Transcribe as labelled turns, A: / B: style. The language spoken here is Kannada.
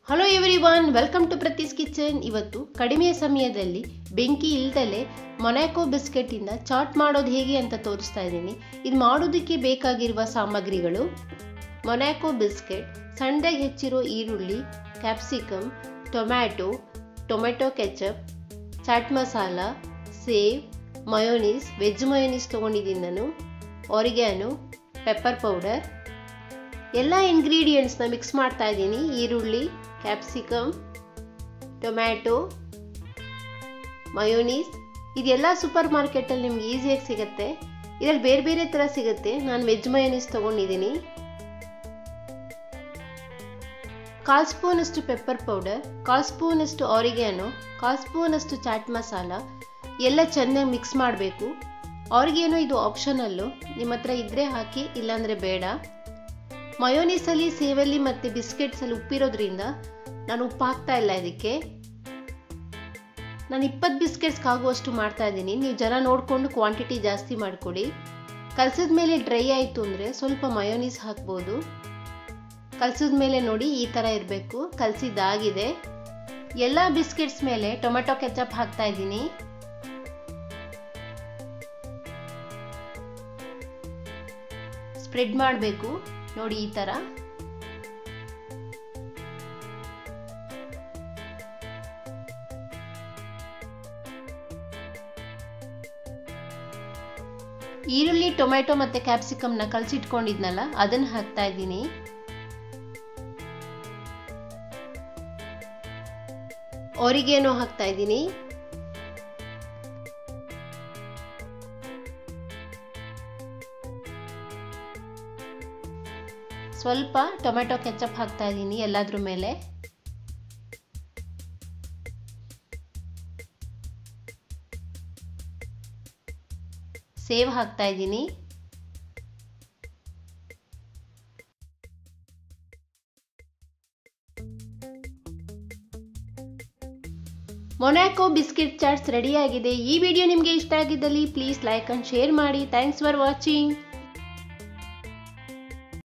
A: hello everyone welcome to ಪ್ರತೀಸ್ ಕಿಚನ್ ಇವತ್ತು ಕಡಿಮೆ ಸಮಯದಲ್ಲಿ ಬೆಂಕಿ ಇಲ್ದಲೆ ಮೊನಾಕೋ ಬಿಸ್ಕೆಟಿಂದ ಚಾಟ್ ಮಾಡೋದು ಹೇಗೆ ಅಂತ ತೋರಿಸ್ತಾ ಇದ್ದೀನಿ ಇದು ಮಾಡೋದಕ್ಕೆ ಬೇಕಾಗಿರುವ ಸಾಮಗ್ರಿಗಳು ಮೊನಾಕೋ ಬಿಸ್ಕೆಟ್ ಸಣ್ಣದಾಗಿ ಹೆಚ್ಚಿರೋ ಈರುಳ್ಳಿ capsicum tomato tomato ketchup chaat masala sev mayonnaise veg mayonnaise ತೊಗೊಂಡಿದ್ದೀನಿ ನಾನು ಆರಿಗ್ಯಾನು ಪೆಪ್ಪರ್ ಪೌಡರ್ ಎಲ್ಲ ಇಂಗ್ರೀಡಿಯೆಂಟ್ಸ್ನ ಮಿಕ್ಸ್ ಮಾಡ್ತಾ ಇದ್ದೀನಿ ಈರುಳ್ಳಿ ಕ್ಯಾಪ್ಸಿಕಮ್ ಟೊಮ್ಯಾಟೊ ಮಯೋನೀಸ್ ಇದೆಲ್ಲ ಸೂಪರ್ ಮಾರ್ಕೆಟಲ್ಲಿ ನಿಮ್ಗೆ ಈಸಿಯಾಗಿ ಸಿಗುತ್ತೆ ಇದರಲ್ಲಿ ಬೇರೆ ಬೇರೆ ಥರ ಸಿಗುತ್ತೆ ನಾನು ವೆಜ್ ಮಯೋನೀಸ್ ತೊಗೊಂಡಿದ್ದೀನಿ ಕಾಲು ಸ್ಪೂನಷ್ಟು ಪೆಪ್ಪರ್ ಪೌಡರ್ ಕಾಲು ಸ್ಪೂನಷ್ಟು ಆರಿಗ್ಯಾನೋ ಕಾಲು ಸ್ಪೂನಷ್ಟು ಚಾಟ್ ಮಸಾಲ ಎಲ್ಲ ಚೆನ್ನಾಗಿ ಮಿಕ್ಸ್ ಮಾಡಬೇಕು ಆರಿಗ್ಯಾನೋ ಇದು ಆಪ್ಷನಲ್ಲು ನಿಮ್ಮ ಹತ್ರ ಇದ್ದರೆ ಹಾಕಿ ಇಲ್ಲಾಂದರೆ ಬೇಡ ಮಯೋನೀಸಲ್ಲಿ ಸೇವಲ್ಲಿ ಮತ್ತು ಬಿಸ್ಕೆಟ್ಸಲ್ಲಿ ಉಪ್ಪಿರೋದ್ರಿಂದ ನಾನು ಉಪ್ಪು ಹಾಕ್ತಾ ಇಲ್ಲ ಇದಕ್ಕೆ ನಾನು ಇಪ್ಪತ್ತು ಬಿಸ್ಕೆಟ್ಸ್ಗೆ ಆಗುವಷ್ಟು ಮಾಡ್ತಾ ಇದ್ದೀನಿ ನೀವು ಜನ ನೋಡಿಕೊಂಡು ಕ್ವಾಂಟಿಟಿ ಜಾಸ್ತಿ ಮಾಡಿಕೊಡಿ ಕಲಸಿದ ಮೇಲೆ ಡ್ರೈ ಆಯಿತು ಅಂದರೆ ಸ್ವಲ್ಪ ಮಯೋನೀಸ್ ಹಾಕ್ಬೋದು ಕಲಸಿದ ಮೇಲೆ ನೋಡಿ ಈ ಥರ ಇರಬೇಕು ಕಲಸಿದ್ದಾಗಿದೆ ಎಲ್ಲ ಬಿಸ್ಕೆಟ್ಸ್ ಮೇಲೆ ಟೊಮೆಟೊ ಕೆಚಪ್ ಹಾಕ್ತಾ ಇದ್ದೀನಿ ಸ್ಪ್ರೆಡ್ ಮಾಡಬೇಕು ನೋಡಿ ಈ ಥರ ಈರುಳ್ಳಿ ಟೊಮೆಟೊ ಮತ್ತು ಕ್ಯಾಪ್ಸಿಕಮ್ನ ಕಲಸಿಟ್ಕೊಂಡಿದ್ನಲ್ಲ ಅದನ್ನು ಹಾಕ್ತಾ ಇದ್ದೀನಿ ಒರಿಗೇನೋ ಹಾಕ್ತಾ ಇದ್ದೀನಿ ಸ್ವಲ್ಪ ಟೊಮೆಟೊ ಕೆಚಪ್ ಹಾಕ್ತಾ ಇದ್ದೀನಿ ಎಲ್ಲಾದ್ರ ಮೇಲೆ ಸೇವ್ ಹಾಕ್ತಾ ಇದ್ದೀನಿ ಮೊನಾಕೋ ಬಿಸ್ಕೆಟ್ ಚಾಟ್ಸ್ ರೆಡಿಯಾಗಿದೆ ಈ ವಿಡಿಯೋ ನಿಮಗೆ ಇಷ್ಟ ಆಗಿದ್ದಲ್ಲಿ ಪ್ಲೀಸ್ ಲೈಕ್ ಅಂಡ್ ಶೇರ್ ಮಾಡಿ ಥ್ಯಾಂಕ್ಸ್ ಫಾರ್ ವಾಚಿಂಗ್